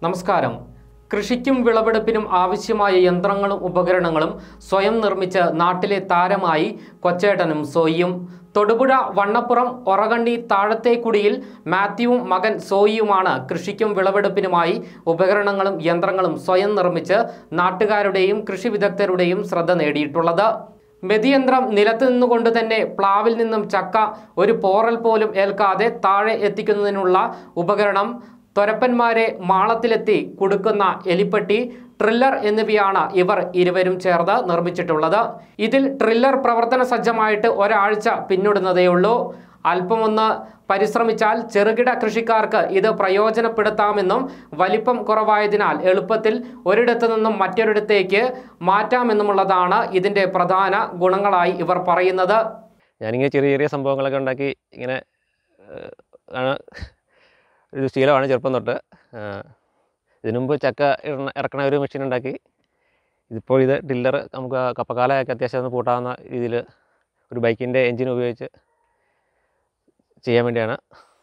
നമസ്കാരം കൃഷിക്കും വിളവെടുപ്പിനും ആവശ്യമായ യന്ത്രങ്ങളും ഉപകരണങ്ങളും സ്വയം നിർമ്മിച്ച് നാട്ടിലെ താരമായി കൊച്ചേട്ടനും സോയിയും തൊടുപുഴ വണ്ണപ്പുറം ഒറകണ്ണി താഴത്തേക്കുടിയിൽ മാത്യുവും മകൻ സോയിയുമാണ് കൃഷിക്കും വിളവെടുപ്പിനുമായി ഉപകരണങ്ങളും യന്ത്രങ്ങളും സ്വയം നിർമ്മിച്ച് നാട്ടുകാരുടെയും കൃഷി വിദഗ്ധരുടെയും ശ്രദ്ധ നേടിയിട്ടുള്ളത് മെതിയന്ത്രം നിലത്ത് നിന്നുകൊണ്ട് തന്നെ പ്ലാവിൽ നിന്നും ചക്ക ഒരു പോറൽ പോലും ഏൽക്കാതെ താഴെ എത്തിക്കുന്നതിനുള്ള ഉപകരണം ത്വരപ്പന്മാരെ മാളത്തിലെത്തി കുടുക്കുന്ന എലിപ്പെട്ടി ട്രില്ലർ എന്നിവയാണ് ഇവർ ഇരുവരും ചേർന്ന് നിർമ്മിച്ചിട്ടുള്ളത് ഇതിൽ ട്രില്ലർ പ്രവർത്തന സജ്ജമായിട്ട് ഒരാഴ്ച പിന്നിടുന്നതേയുള്ളൂ അല്പമൊന്ന് പരിശ്രമിച്ചാൽ ചെറുകിട കൃഷിക്കാർക്ക് ഇത് പ്രയോജനപ്പെടുത്താമെന്നും വലിപ്പം കുറവായതിനാൽ എളുപ്പത്തിൽ ഒരിടത്തു നിന്നും മറ്റൊരിടത്തേക്ക് മാറ്റാമെന്നുമുള്ളതാണ് ഇതിൻ്റെ പ്രധാന ഗുണങ്ങളായി ഇവർ പറയുന്നത് ഞാനിങ്ങനെ ചെറിയ ചെറിയ സംഭവങ്ങളൊക്കെ ഉണ്ടാക്കി ഇങ്ങനെ ഏഹ്, ആണ് ഒരു ശീലമാണ് ചെറുപ്പം തൊട്ട് ഏഹ്, ഇതിനു മുമ്പ് ചക്ക ഇടണ ഇറക്കണ ഒരു മെഷീൻ ഉണ്ടാക്കി ഇതിപ്പോൾ ഇത് ടില്ലർ നമുക്ക് ആ കപ്പക്കാലയൊക്കെ അത്യാവശ്യം ഒന്ന് പൂട്ടാവുന്ന രീതിയിൽ ഒരു ബൈക്കിൻ്റെ എൻജിൻ ഉപയോഗിച്ച് ചെയ്യാൻ വേണ്ടിയാണ്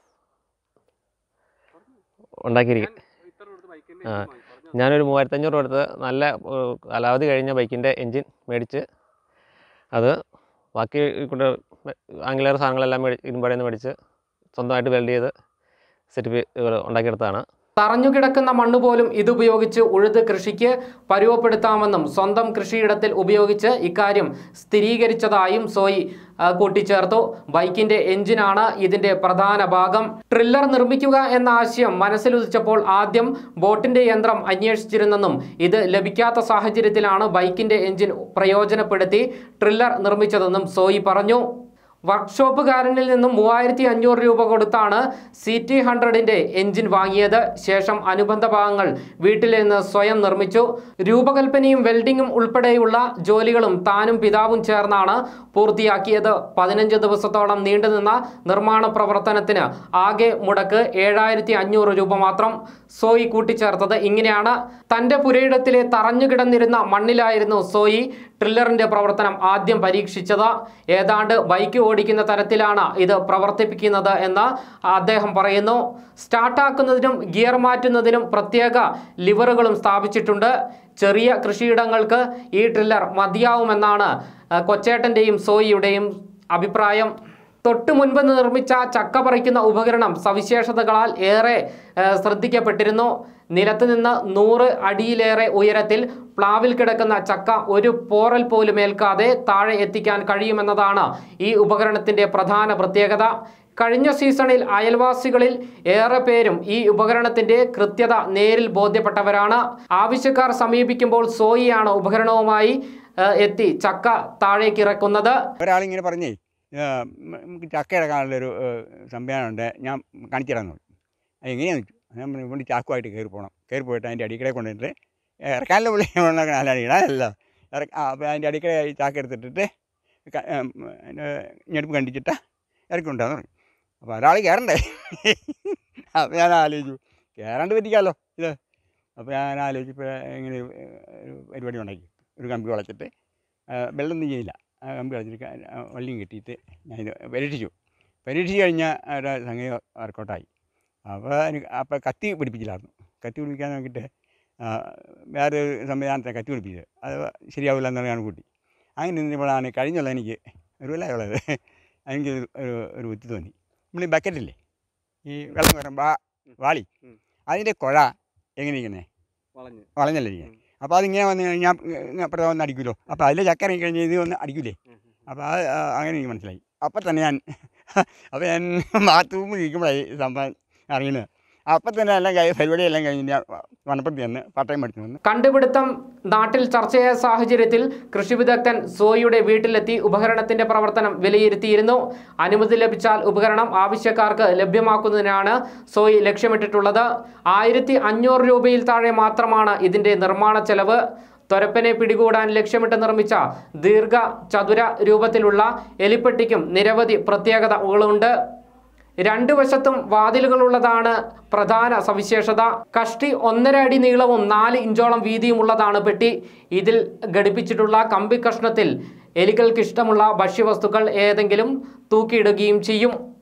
ഉണ്ടാക്കിയിരിക്കുന്നത് ആ ഞാനൊരു മൂവായിരത്തഞ്ഞൂറ് രൂപ കൊടുത്ത് നല്ല ഏഹ്, കാലാവധി കഴിഞ്ഞ ബൈക്കിൻ്റെ എൻജിൻ മേടിച്ച് അത് ബാക്കി കൊണ്ട് ആംഗിലേർ സാധനങ്ങളെല്ലാം മേടി ഇരുമ്പടയിൽ നിന്ന് മേടിച്ച് സ്വന്തമായിട്ട് വെൽഡ് ചെയ്ത് സെറ്റ് ഉണ്ടാക്കിയെടുത്തതാണ് തറഞ്ഞു കിടക്കുന്ന മണ്ണ് പോലും ഇതുപയോഗിച്ച് ഉഴുത് കൃഷിക്ക് പരുവപ്പെടുത്താമെന്നും സ്വന്തം കൃഷിയിടത്തിൽ ഉപയോഗിച്ച് ഇക്കാര്യം സ്ഥിരീകരിച്ചതായും സോയി ആ, കൂട്ടിച്ചേർത്തു ബൈക്കിന്റെ എഞ്ചിനാണ് ഇതിന്റെ പ്രധാന ഭാഗം ട്രില്ലർ നിർമ്മിക്കുക എന്ന ആശയം മനസ്സിലുദിച്ചപ്പോൾ ആദ്യം ബോട്ടിന്റെ യന്ത്രം അന്വേഷിച്ചിരുന്നെന്നും ഇത് ലഭിക്കാത്ത സാഹചര്യത്തിലാണ് ബൈക്കിന്റെ എഞ്ചിൻ പ്രയോജനപ്പെടുത്തി ട്രില്ലർ നിർമ്മിച്ചതെന്നും സോയി പറഞ്ഞു വർക്ക്ഷോപ്പുകാരനിൽ നിന്നും മൂവായിരത്തി അഞ്ഞൂറ് രൂപ കൊടുത്താണ് സി ടി ഹൺഡ്രഡിൻ്റെ എഞ്ചിൻ വാങ്ങിയത് ശേഷം അനുബന്ധ ഭാഗങ്ങൾ വീട്ടിൽ നിന്ന് സ്വയം നിർമ്മിച്ചു രൂപകൽപ്പനയും വെൽഡിങ്ങും ഉൾപ്പെടെയുള്ള ജോലികളും താനും പിതാവും ചേർന്നാണ് പൂർത്തിയാക്കിയത് പതിനഞ്ച് ദിവസത്തോളം നീണ്ടുനിന്ന നിർമ്മാണ പ്രവർത്തനത്തിന് ആകെ മുടക്ക് ഏഴായിരത്തി അഞ്ഞൂറ് രൂപ മാത്രം സോയി കൂട്ടിച്ചേർത്തത് ഇങ്ങനെയാണ് തൻ്റെ പുരയിടത്തിലെ തറഞ്ഞു കിടന്നിരുന്ന മണ്ണിലായിരുന്നു സോയി ട്രില്ലറിന്റെ പ്രവർത്തനം ആദ്യം പരീക്ഷിച്ചത് ഏതാണ്ട് ബൈക്ക് ഓടിക്കുന്ന തരത്തിലാണ് ഇത് പ്രവർത്തിപ്പിക്കുന്നത് എന്ന് അദ്ദേഹം പറയുന്നു സ്റ്റാർട്ടാക്കുന്നതിനും ഗിയർ മാറ്റുന്നതിനും പ്രത്യേക ലിവറുകളും സ്ഥാപിച്ചിട്ടുണ്ട് ചെറിയ കൃഷിയിടങ്ങൾക്ക് ഈ ട്രില്ലർ മതിയാവുമെന്നാണ് ആ, കൊച്ചേട്ടൻ്റെയും സോയിയുടെയും അഭിപ്രായം തൊട്ടു മുൻപ് നിർമ്മിച്ച ചക്ക പറിക്കുന്ന ഉപകരണം സവിശേഷതകളാൽ ഏറെ ആ, ശ്രദ്ധിക്കപ്പെട്ടിരുന്നു നിലത്ത് നിന്ന് നൂറ് അടിയിലേറെ ഉയരത്തിൽ പ്ലാവിൽ കിടക്കുന്ന ചക്ക ഒരു പോറൽ പോലും ഏൽക്കാതെ താഴെ എത്തിക്കാൻ കഴിയുമെന്നതാണ് ഈ ഉപകരണത്തിൻ്റെ പ്രധാന പ്രത്യേകത കഴിഞ്ഞ സീസണിൽ അയൽവാസികളിൽ ഏറെ പേരും ഈ ഉപകരണത്തിന്റെ കൃത്യത നേരിൽ ബോധ്യപ്പെട്ടവരാണ് ആവശ്യക്കാർ സമീപിക്കുമ്പോൾ സോയിയാണ് ഉപകരണവുമായി ആ, എത്തി ചക്ക താഴേക്ക് ഇറക്കുന്നത് ഒരാളിങ്ങനെ പറഞ്ഞേ "ആ, മ- നമുക്ക് ചക്ക ഇറക്കാനുള്ളൊരു ഏഹ്, സംവിധാനമുണ്ട് ഞാൻ കാണിച്ചു തരാമെന്ന് പറഞ്ഞു അത് എങ്ങനെയാണെന്ന് ചോദിച്ചു ഞാൻ പറഞ്ഞു ഇവിടെ ചാക്കുമായിട്ട് കയറി പോകണം കയറി പോയിട്ട് അതിൻ്റെ അടിക്കടെ കൊണ്ടുവന്നിട്ട് ഇറക്കാനുള്ള പുള്ളി അല്ലാതെ ഇടാനല്ല ഇറക്ക ആ അപ്പോൾ അതിൻ്റെ അടിക്കടെ ഈ ചാക്ക് എടുത്തിട്ടിട്ട് ക- ഏം, അതിൻ്റെ ഞെടുപ്പ് കണ്ടിച്ചിട്ട് ഇറക്കിക്കൊണ്ടാന്ന് പറഞ്ഞു അപ്പോൾ ഒരാൾ കയറണ്ടേ അപ്പോൾ ഞാൻ ആലോചിച്ചു കയറാണ്ട് പറ്റിക്കാമല്ലോ ഇത് അപ്പോൾ ഞാൻ ആലോചിച്ചപ്പോൾ ഇങ്ങനെ ഒരു പരിപാടി ഉണ്ടാക്കി ഒരു കമ്പി വളച്ചിട്ട് ആ, വെള്ളമൊന്നും ചെയ്യില്ല ആ കമ്പി കളച്ചിട്ട് ക- ആ വള്ളിയും കെട്ടിയിട്ട് ഞാൻ ഇത് പരീക്ഷിച്ചു പരീക്ഷിച്ച് കഴിഞ്ഞാൽ ഒരു സംഗതി വർക്കൗട്ടായി അപ്പോൾ എനിക്ക് അപ്പോൾ കത്തി പിടിപ്പിച്ചില്ലായിരുന്നു കത്തി പിടിപ്പിക്കാൻ നോക്കിയിട്ട് ആ, വേറെ ഒരു സംവിധാനത്തെ കത്തി പിടിപ്പിച്ചത് അത് ശരിയാവില്ല എന്നുള്ള ഞാൻ കൂട്ടി അങ്ങനെ നിന്നപ്പോഴാണ് കഴിഞ്ഞുള്ള എനിക്ക് ഒരു കൊല്ലമുള്ളത് എനിക്ക് ഒരു- ഒരു ഒരു ബുദ്ധി തോന്നി നമ്മൾ ഈ ബക്കറ്റില്ലേ ഈ വെള്ളം വരുമ്പോൾ ആ വാളി അതിൻ്റെ കുഴ എങ്ങനെ ഇരിക്കുന്നത് വളഞ്ഞല്ലേ ഇരിക്കുന്നത് അപ്പോൾ അതിങ്ങനെ വന്ന് കഴിഞ്ഞാൽ അപ്പുറത്ത് വന്ന് അടിക്കുമല്ലോ അപ്പോൾ അതിൽ ചക്ക ഇറങ്ങി കഴിഞ്ഞാൽ ഇത് വന്ന് അടിക്കൂലേ അപ്പോൾ അത് ആ, അങ്ങനെ എനിക്ക് മനസ്സിലായി അപ്പം തന്നെ ഞാൻ അപ്പോൾ ഞാൻ ബാത്റൂമിൽ ഇരിക്കുമ്പോഴായി സംഭവം അറിയുന്നത് അപ്പം തന്നെ എല്ലാം കഴി പരിപാടിയെല്ലാം കഴിഞ്ഞ് ഞാൻ വനപ്പുറത്ത് ചെന്ന് പട്ടയം പഠിച്ചു വന്ന് കണ്ടുപിടുത്തം നാട്ടിൽ ചർച്ചയായ സാഹചര്യത്തിൽ കൃഷി വിദഗ്ധൻ സോയിയുടെ വീട്ടിലെത്തി ഉപകരണത്തിന്റെ പ്രവർത്തനം വിലയിരുത്തിയിരുന്നു അനുമതി ലഭിച്ചാൽ ഉപകരണം ആവശ്യക്കാർക്ക് ലഭ്യമാക്കുന്നതിനാണ് സോയി ലക്ഷ്യമിട്ടിട്ടുള്ളത് ആയിരത്തി അഞ്ഞൂറ് രൂപയിൽ താഴെ മാത്രമാണ് ഇതിന്റെ നിർമ്മാണ ചെലവ് ത്വരപ്പനെ പിടികൂടാൻ ലക്ഷ്യമിട്ട് നിർമ്മിച്ച ദീർഘ ചതുര രൂപത്തിലുള്ള എലിപ്പെട്ടിക്കും നിരവധി പ്രത്യേകതകളുണ്ട് രണ്ടു വശത്തും വാതിലുകളുള്ളതാണ് പ്രധാന സവിശേഷത കഷ്ടി ഒന്നര അടി നീളവും നാല് ഇഞ്ചോളം വീതിയുമുള്ളതാണ് പെട്ടി ഇതിൽ ഘടിപ്പിച്ചിട്ടുള്ള കമ്പി കഷ്ണത്തിൽ എലികൾക്കിഷ്ടമുള്ള ഭക്ഷ്യവസ്തുക്കൾ ഏതെങ്കിലും തൂക്കിയിടുകയും ചെയ്യും